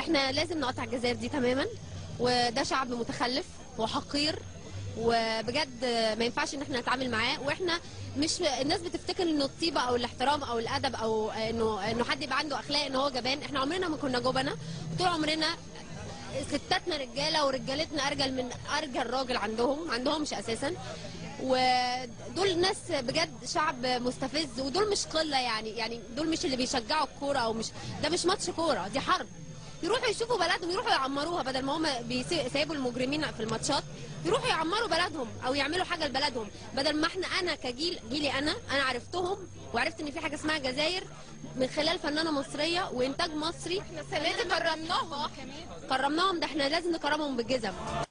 احنا لازم نقطع الجزائر دي تماما وده شعب متخلف وحقير وبجد ما ينفعش ان احنا نتعامل معاه واحنا مش الناس بتفتكر انه الطيبه او الاحترام او الادب او انه انه حد يبقى عنده اخلاق ان هو جبان احنا عمرنا ما كنا جبنه طول عمرنا ستاتنا رجاله ورجالتنا ارجل من ارجل راجل عندهم ما عندهمش اساسا ودول ناس بجد شعب مستفز ودول مش قله يعني يعني دول مش اللي بيشجعوا الكوره او مش ده مش ماتش كوره دي حرب يروحوا يشوفوا بلدهم يروحوا يعمروها بدل ما هم بيسيبوا المجرمين في الماتشات يروحوا يعمروا بلدهم او يعملوا حاجه لبلدهم بدل ما احنا انا كجيل جيلي انا انا عرفتهم وعرفت ان في حاجه اسمها جزائر من خلال فنانه مصريه وانتاج مصري السنه دي كرمناهم كمان كرمناهم ده احنا لازم نكرمهم بالجزم